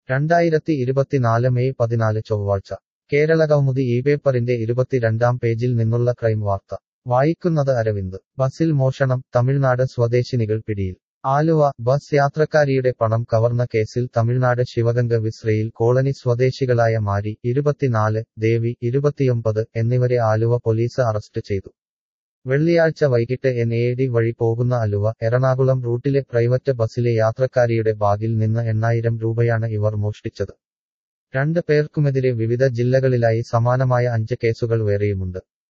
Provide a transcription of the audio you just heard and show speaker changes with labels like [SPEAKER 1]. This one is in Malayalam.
[SPEAKER 1] രണ്ടായിരത്തി ഇരുപത്തിനാല് മെയ് പതിനാല് ചൊവ്വാഴ്ച കേരള കൗമുദി ഈ പേപ്പറിന്റെ ഇരുപത്തിരണ്ടാം പേജിൽ നിന്നുള്ള ക്രൈം വാർത്ത വായിക്കുന്നത് അരവിന്ദ് ബസിൽ മോഷണം തമിഴ്നാട് സ്വദേശിനികൾ പിടിയിൽ ആലുവ ബസ് യാത്രക്കാരിയുടെ പണം കവർന്ന കേസിൽ തമിഴ്നാട് ശിവഗംഗ വിസ്രയിൽ കോളനി സ്വദേശികളായ മാരി ഇരുപത്തിനാല് ദേവി ഇരുപത്തിയൊമ്പത് എന്നിവരെ ആലുവ പോലീസ് അറസ്റ്റ് ചെയ്തു വെള്ളിയാഴ്ച വൈകിട്ട് എൻ എ ഡി വഴി പോകുന്ന അലുവ എറണാകുളം റൂട്ടിലെ പ്രൈവറ്റ് ബസ്സിലെ യാത്രക്കാരിയുടെ ബാഗിൽ നിന്ന് എണ്ണായിരം രൂപയാണ് ഇവർ മോഷ്ടിച്ചത് രണ്ട് പേർക്കുമെതിരെ വിവിധ ജില്ലകളിലായി സമാനമായ അഞ്ച് കേസുകൾ വേറെയുമുണ്ട്